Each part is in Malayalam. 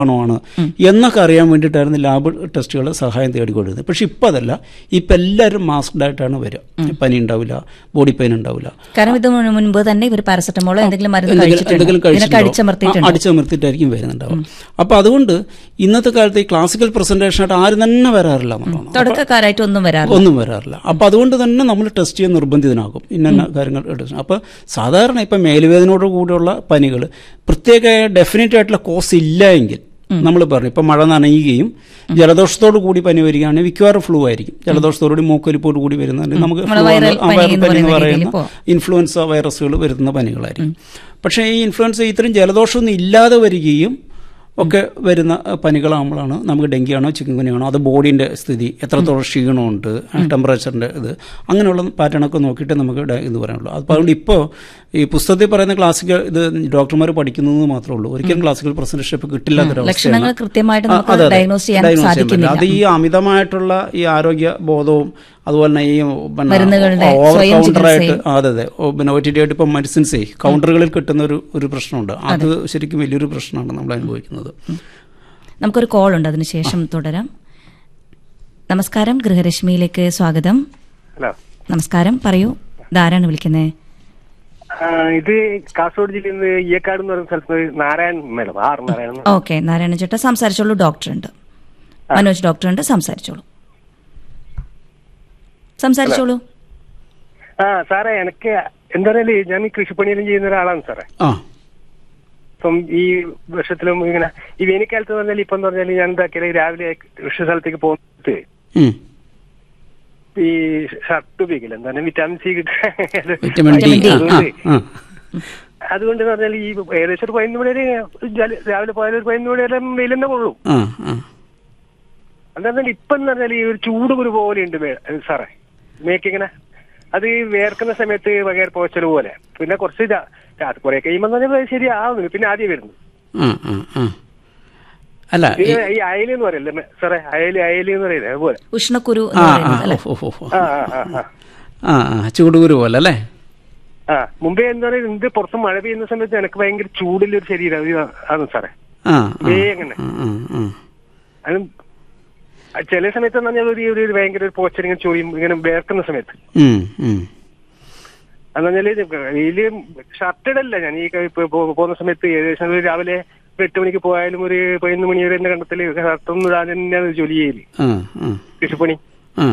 ആണോ ആണ് എന്നൊക്കെ അറിയാൻ വേണ്ടിയിട്ടായിരുന്നു ലാബ് ടെസ്റ്റുകൾ സഹായം തേടിക്കൊണ്ടിരുന്നത് പക്ഷെ ഇപ്പം അതല്ല ഇപ്പം എല്ലാവരും മാസ്ക്ഡ് ആയിട്ടാണ് വരിക പനി ഉണ്ടാവില്ല ബോഡി പെയിൻ ഉണ്ടാവില്ല കാരണം ഇത് മുൻ- മുൻപ് തന്നെ ഇവർ പാരസെറ്റമോളോ എന്തെങ്കിലും മരുന്ന് എന്തെങ്കിലും എന്തെങ്കിലും കഴിച്ചിട്ടുണ്ട് ഇതിനൊക്കെ കഴിച്ചിട്ടുണ്ടാവും. ആ, അടിച്ചമർത്തിയിട്ടുണ്ട് അടിച്ചമർത്തിയിട്ടായിരിക്കും വരുന്നുണ്ടാവും അപ്പൊ അതുകൊണ്ട് ഇന്നത്തെ കാലത്ത് ഈ ക്ലാസിക്കൽ പ്രസന്റേഷൻ ആയിട്ട് ആരും തന്നെ വരാറില്ല എന്നുള്ളതാണ് തുടക്കക്കാരായിട്ട് ഒന്നും വരാറില്ല ഒന്നും വരാറില്ല അപ്പൊ അതുകൊണ്ട് തന്നെ നമ്മൾ ടെസ്റ്റ് ചെയ്യാൻ നിർബന്ധിതനാകും ഇന്ന കാര്യങ്ങൾ ടെസ്റ്റ് അപ്പൊ സാധാരണ ഇപ്പൊ മേലുവേദനയോട് കൂടിയുള്ള പനികൾ പ്രത്യേക ഡെഫിനറ്റ് ആയിട്ടുള്ള കോസ് ഇല്ല എങ്കിൽ നമ്മൾ പറഞ്ഞു ഇപ്പൊ മഴ നനയുകയും ജലദോഷത്തോട് കൂടി പനി വരികയാണെങ്കിൽ മിക്കവാറും ഫ്ലൂ ആയിരിക്കും ജലദോഷത്തോടു കൂടി കൂടി വരുന്നുണ്ട് നമുക്ക് നമ്മള് flu viral ആണ്. ആ, പനി viral എന്ന് പനി എന്ന് പറയുന്ന രീതിയിൽ പറയുന്ന ഇൻഫ്ലുവൻസ വൈറസുകൾ വരുന്ന പനികളായിരിക്കും പക്ഷേ ഈ ഇൻഫ്ലുവൻസ ഇത്തരം ജലദോഷമൊന്നും ഇല്ലാതെ വരികയും ഒക്കെ വരുന്ന പനികളാകുമ്പോഴാണ് നമുക്ക് ഡെങ്കിയാണോ ചിക്കൻ കുനിയാണോ അത് ബോഡീൻ്റെ സ്ഥിതി എത്രത്തോളം ക്ഷീണമുണ്ട് ടെമ്പറേച്ചറിൻ്റെ ഇത് അങ്ങനെയുള്ള പാറ്റേണൊക്കെ നോക്കിയിട്ട് നമുക്ക് ഡ- ഇത് പറയാനുള്ളൂ അപ്പോൾ അതുകൊണ്ട് ഇപ്പോൾ ഈ പുസ്തകത്തിൽ പറയുന്ന ക്ലാസിക്കൽ ഇത് ഡോക്ടർമാർ പഠിക്കുന്നത് മാത്രമേ ഉള്ളൂ ഒരിക്കലും ക്ലാസിക്കൽ പ്രസന്റേഷപ്പ് കിട്ടില്ലാത്തൊരു ലക്ഷണങ്ങൾ കൃത്യമായിട്ട് ആ, നമുക്ക് അതെ, അതെ. ഡയഗ്നോസ് ചെയ്യാൻ ഡയഗ്നോസ് ചെയ്യാൻ സാധിക്കുന്നില്ല പറ്റില്ല. അത് ഈ അമിതമായിട്ടുള്ള ഈ ആരോഗ്യ ബോധവും അതുപോലെ തന്നെ ഈ പിന്നെ മരുന്നുകളുടെ ഓവർ സ്വയം കൗണ്ടറായിട്ട് ചികിത്സയും. അതെ അതെ ഓ, പിന്നെ ഒ ടി ഡി ആയിട്ട് ഇപ്പം മെഡിസിൻസേ കൗണ്ടറുകളിൽ കിട്ടുന്ന ഒരു ഒരു പ്രശ്നമുണ്ട് അത് ശരിക്കും വലിയൊരു പ്രശ്നമാണ് നമ്മൾ അനുഭവിക്കുന്നത് നമുക്കൊരു കോൾ ഉണ്ട് അതിനുശേഷം തുടരാം നമസ്കാരം ഗൃഹരശ്മിയിലേക്ക് സ്വാഗതം ഹലോ നമസ്കാരം പറയൂ ഇതാരാണ് വിളിക്കുന്നത് ആ, ഇത് കാസർഗോഡ് ജില്ലയിൽ നിന്ന് ഈയക്കാട് എന്ന് പറയുന്ന സ്ഥലത്ത് Narayanan madam R Narayanan okay Narayana ചേട്ടാ സംസാരിച്ചോളൂ ഡോക്ടറുണ്ട് മനോജ് ഡോക്ടറുണ്ട് സംസാരിച്ചോളൂ സംസാരിച്ചോളൂ ആ സാറേ എനിക്ക് എന്താ പറയുക ഞാൻ ഈ കൃഷിപ്പണിയെല്ലാം ചെയ്യുന്ന ഒരാളാണ് സാറേ ആ ഇപ്പം ഈ വർഷത്തിലും ഇങ്ങനെ ഈ വേനൽക്കാലത്ത് പറഞ്ഞാൽ ഇപ്പം എന്ന് പറഞ്ഞാൽ ഞാൻ എന്താക്കിയാൽ രാവിലെ കൃഷി സ്ഥലത്തേക്ക് പോകുന്നത് ഉം. ഈ ഷർട്ട് ഉപയോഗിക്കില്ല എന്താണ് വിറ്റാമിൻ സി കിട്ടാൻ വിറ്റമിൻ ഡി ആ, ആ, ആ. അതുകൊണ്ട് എന്ന് പറഞ്ഞാൽ ഈ ഏകദേശം ഒരു പതിനൊന്ന് മണി വരെ ജല- രാവിലെ പോയാൽ ഒരു പതിനൊന്ന് മണി വരെ വെയിൽ തന്നെ കൊള്ളും ആ, ആ. അതെന്നാൽ ഇപ്പം എന്ന് പറഞ്ഞാൽ ഈ ഒരു ചൂട് കുരു പോലെ ഉണ്ട് സാറേ മേക്കിങ്ങനെ അത് ഈ വേർക്കുന്ന സമയത്ത് വകേർ പോച്ചൽ പോലെ പിന്നെ കുറച്ച് രാ- രാ- കുറെ കഴിയുമ്പോൾ തന്നെ ശരിയാവുന്നു പിന്നെ ആദ്യം വരുന്നു ആ, ആ, ആ. അല്ല ഈ- പിന്നെ ഈ അയല് എന്ന് പറയല്ലേ മെ- സാറേ അയല് അയല് എന്ന് പറയുന്നത് അതുപോലെ ഉഷ്ണക്കുരു ആ എന്ന് ആ പറയുന്നത് അല്ലെ ഓ, ഓ, ഓ, ഓ. ആ ആ ആ ആ ആ ആ ചൂടുകുരു പോലെ അല്ലേ ആ മുമ്പേ എന്താ പറയുക ഇത് പുറത്ത് മഴ പെയ്യുന്ന സമയത്ത് എനിക്ക് ഭയങ്കര ചൂടുള്ളൊരു ശരീരം ഇത് ആണ് സാറേ ആ ദേ ആ, അങ്ങനെ ആ, ആ, ആ. അത് ചില സമയത്ത് എന്ന് പറഞ്ഞാൽ ഒരു ഒരു ഭയങ്കര ഒരു പോച്ചൽ ഇങ്ങനെ ചൊറിയും ഇങ്ങനെ വേർക്കുന്ന സമയത്ത് ഉം, ഉം. എന്ന് പറഞ്ഞാല് ഇതില് ഷർട്ട് ഇടല്ല ഞാൻ ഈ ഇപ്പൊ പോ- പോകുന്ന സമയത്ത് ഏകദേശം ഒരു രാവിലെ ഒരു എട്ട് മണിക്ക് പോയാലും ഒരു പതിനൊന്ന് മണി വരെ എന്നെ കണ്ടത്തില് ഷർട്ടൊന്നും ഇടാൻ തന്നെയാണ് ജോലി ചെയ്യല് ആ ആ കൃഷിപ്പണി ആ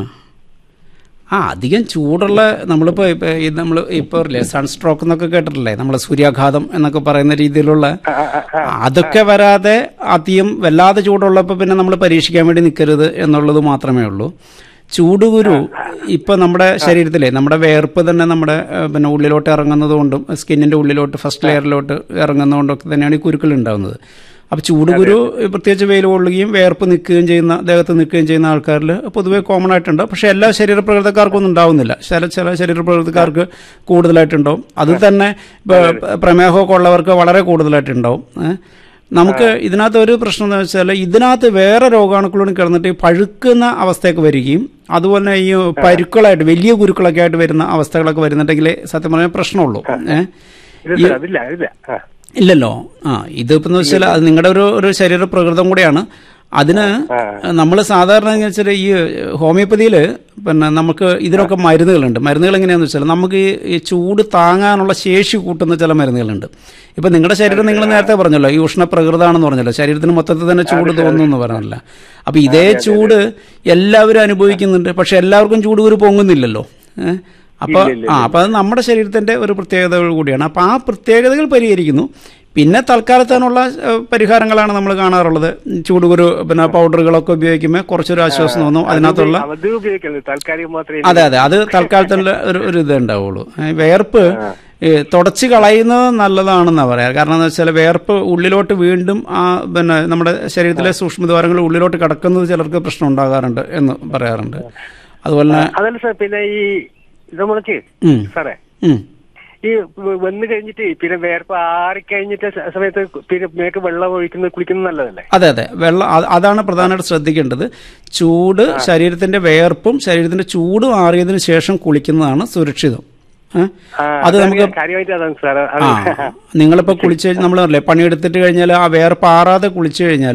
ആ അധികം ചൂടുള്ള നമ്മളിപ്പോൾ ഇപ്പോൾ ഈ നമ്മൾ ഇപ്പോൾ ഇല്ലേ സൺസ്ട്രോക്ക് എന്നൊക്കെ കേട്ടിട്ടില്ലേ നമ്മൾ സൂര്യാഘാതം എന്നൊക്കെ പറയുന്ന രീതിയിലുള്ള ആ, ആ, ആ. അതൊക്കെ വരാതെ അധികം വല്ലാതെ ചൂടുള്ളപ്പോൾ പിന്നെ നമ്മൾ പരീക്ഷിക്കാൻ വേണ്ടി നിൽക്കരുത് എന്നുള്ളത് മാത്രമേ ഉള്ളൂ ചൂടുകുരു ഇപ്പൊ നമ്മുടെ ശരീരത്തിലെ നമ്മുടെ വേർപ്പ് തന്നെ നമ്മുടെ ഏഹ്, പിന്നെ ഉള്ളിലോട്ട് ഇറങ്ങുന്നത് കൊണ്ടും സ്കിന്നിന്റെ ഉള്ളിലോട്ട് ഫസ്റ്റ് ലെയറിലോട്ട് ഇറങ്ങുന്നതുകൊണ്ടൊക്കെ തന്നെയാണ് ഈ കുരുക്കൾ ഉണ്ടാകുന്നത് അപ്പൊ ചൂടുകുരു പ്രത്യേകിച്ച് വെയിൽ കൊള്ളുകയും വേർപ്പ് നിൽക്കുകയും ചെയ്യുന്ന ദേഹത്ത് നിൽക്കുകയും ചെയ്യുന്ന ആൾക്കാരിൽ പൊതുവെ കോമൺ ആയിട്ടുണ്ട് പക്ഷെ എല്ലാ ശരീരപ്രകൃതക്കാർക്കൊന്നും ഉണ്ടാവുന്നില്ല ചില ചില ശരീരപ്രകൃതക്കാർക്ക് കൂടുതലായിട്ടുണ്ടാവും അത് തന്നെ ഇപ്പൊ പ്രമേഹമൊക്കെ ഉള്ളവർക്ക് വളരെ കൂടുതലായിട്ടുണ്ടാവും ഏഹ്. നമുക്ക് ഇതിനകത്ത് ഒരു പ്രശ്നം എന്ന് വെച്ചാൽ ഇതിനകത്ത് വേറെ രോഗാണുക്കളോട് കിടന്നിട്ട് ഈ പഴുക്കുന്ന അവസ്ഥയൊക്കെ വരികയും അതുപോലെ തന്നെ ഈ പരുക്കളായിട്ട് വലിയ കുരുക്കളൊക്കെ ആയിട്ട് വരുന്ന അവസ്ഥകളൊക്കെ വരുന്നുണ്ടെങ്കിൽ സത്യം പറഞ്ഞാൽ പ്രശ്നമുള്ളൂ ഏഹ് ഇത് സാർ അതില്ല അതില്ല ആ. ഇല്ലല്ലോ ആ ഇതിപ്പോ എന്ന് വെച്ചാൽ അത് നിങ്ങളുടെ ഒരു ഒരു ശരീര പ്രകൃതം കൂടെയാണ് അതിന് നമ്മൾ സാധാരണ എന്ന് വെച്ചാൽ ഈ ഹോമിയോപ്പതിയിൽ പിന്നെ നമുക്ക് ഇതിനൊക്കെ മരുന്നുകളുണ്ട് മരുന്നുകൾ എങ്ങനെയാന്ന് വെച്ചാൽ നമുക്ക് ഈ- ഈ ചൂട് താങ്ങാനുള്ള ശേഷി കൂട്ടുന്ന ചില മരുന്നുകളുണ്ട് ഇപ്പൊ നിങ്ങളുടെ ശരീരം നിങ്ങൾ നേരത്തെ പറഞ്ഞല്ലോ ഈ ഉഷ്ണ പ്രകൃതമാണെന്ന് പറഞ്ഞല്ലോ ശരീരത്തിന് മൊത്തത്തിൽ തന്നെ ചൂട് തോന്നുന്നു എന്ന് പറഞ്ഞല്ലോ അപ്പൊ ഇതേ ചൂട് എല്ലാവരും അനുഭവിക്കുന്നുണ്ട് പക്ഷെ എല്ലാവർക്കും ചൂട് ഒരു പൊങ്ങുന്നില്ലല്ലോ ഏഹ് അപ്പൊ ആ അപ്പൊ അത് നമ്മുടെ ശരീരത്തിന്റെ ഒരു പ്രത്യേകതകൾ കൂടിയാണ് അപ്പൊ ആ പ്രത്യേകതകൾ പരിഹരിക്കുന്നു പിന്നെ തൽക്കാലത്തിനുള്ള ഏഹ്, പരിഹാരങ്ങളാണ് നമ്മൾ കാണാറുള്ളത് ചൂടുകുരു പിന്നെ പൗഡറുകളൊക്കെ ഉപയോഗിക്കുമ്പോൾ കുറച്ചൊരു ആശ്വാസം തോന്നും അതിനകത്തുള്ള അത് ഉപയോഗിക്കുന്നത് താൽക്കാലികം മാത്രമേ അതെ അതെ അത് തൽക്കാലത്തിന്റെ ഒരു ഒരു ഇത് ഉണ്ടാവുള്ളൂ ഏഹ്, വേർപ്പ് ഈ തുടച്ച് കളയുന്നത് നല്ലതാണെന്നാണ് പറയാം കാരണം എന്ന് വെച്ചാൽ വേർപ്പ് ഉള്ളിലോട്ട് വീണ്ടും ആ പിന്നെ നമ്മുടെ ശരീരത്തിലെ സൂക്ഷ്മദ്വാരങ്ങൾ ഉള്ളിലോട്ട് കിടക്കുന്നത് ചിലർക്ക് പ്രശ്നം ഉണ്ടാകാറുണ്ട് എന്ന് പറയാറുണ്ട് അതുപോലെ തന്നെ അതല്ല സാർ പിന്നെ ഈ ഇത് നമ്മൾക്ക് ഉം, സാറേ ഉം. ഈ വ- വന്ന് കഴിഞ്ഞിട്ട് പിന്നെ വേർപ്പ് ആറിക്കഴിഞ്ഞിട്ട് സ- സമയത്ത് പിന്നെ മേക്ക് വെള്ളം ഒഴിക്കുന്നത് കുളിക്കുന്നത് നല്ലതല്ലേ അതെ അതെ വെള്ളം അത് അതാണ് പ്രധാനമായിട്ട് ശ്രദ്ധിക്കേണ്ടത് ചൂട് ശരീരത്തിന്റെ വേർപ്പും ശരീരത്തിന്റെ ചൂടും ആറിയതിനു ശേഷം കുളിക്കുന്നതാണ് സുരക്ഷിതം ഏ? ആ, അത് അതാണ് നമുക്ക് കാര്യമായിട്ട് അതാണ് സാർ ആ നിങ്ങളിപ്പോ കുളിച്ച് നമ്മൾ പറഞ്ഞില്ലേ പണിയെടുത്തിട്ട് കഴിഞ്ഞാൽ ആ വേർപ്പ് ആറാതെ കുളിച്ചു കഴിഞ്ഞാൽ